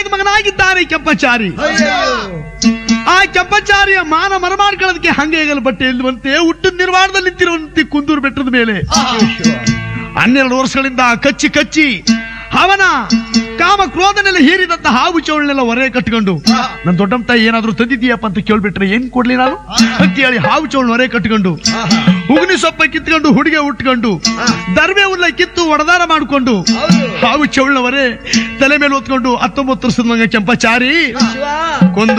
ಏಕೈಕ ಮಗನಾಗಿದ್ದಾನೆ ಈ ಕೆಂಪಚಾರಿ ಆ ಕೆಂಪಚಾರಿಯ ಮಾನ ಮರಮಾಡ್ಕೊಳ್ಳೋದಕ್ಕೆ ಹಂಗೆ ಹೇಗಲು ಬಟ್ಟೆ ಇಲ್ಲವಂತೆ ಹುಟ್ಟಿದ ನಿರ್ಮಾಣದಲ್ಲಿ ನಿಂತಿರುವಂತೆ ಕುಂದೂರು ಬೆಟ್ಟದ ಮೇಲೆ ಹನ್ನೆರಡು ವರ್ಷಗಳಿಂದ ಕಚ್ಚಿ ಕಚ್ಚಿ ಅವನ ಕಾಮ ಕ್ರೋಧನೆಲ್ಲ ಹೀರಿದಂತ ಹಾವು ಚೌಳನೆಲ್ಲ ಹೊರೆ ಕಟ್ಕೊಂಡು ನನ್ನ ದೊಡ್ಡಮ್ಮ ತಾಯಿ ಏನಾದ್ರೂ ತಂದಿದ್ದೀಯಪ್ಪ ಅಂತ ಕೇಳ್ಬಿಟ್ರೆ ಏನ್ ಕೊಡ್ಲಿ ನಾನು ಅಂತ ಹೇಳಿ ಹಾವು ಚೌಳ್ ಹೊರೆ ಕಟ್ಕೊಂಡು ಉಗ್ನಿ ಸೊಪ್ಪ ಕಿತ್ಕೊಂಡು ಹುಡುಗೆ ಉಟ್ಕೊಂಡು ದರ್ಬೆ ಹುಲ್ಲ ಕಿತ್ತು ಒಡದಾರ ಮಾಡ್ಕೊಂಡು ಹಾವು ಚೌಳ್ನವರೇ ತಲೆ ಮೇಲೆ ಹೊತ್ಕೊಂಡು ಹತ್ತೊಂಬತ್ತು ವರ್ಷದ ಮಗ ಕೆಂಪಚಾರಿ ಕೊಂದು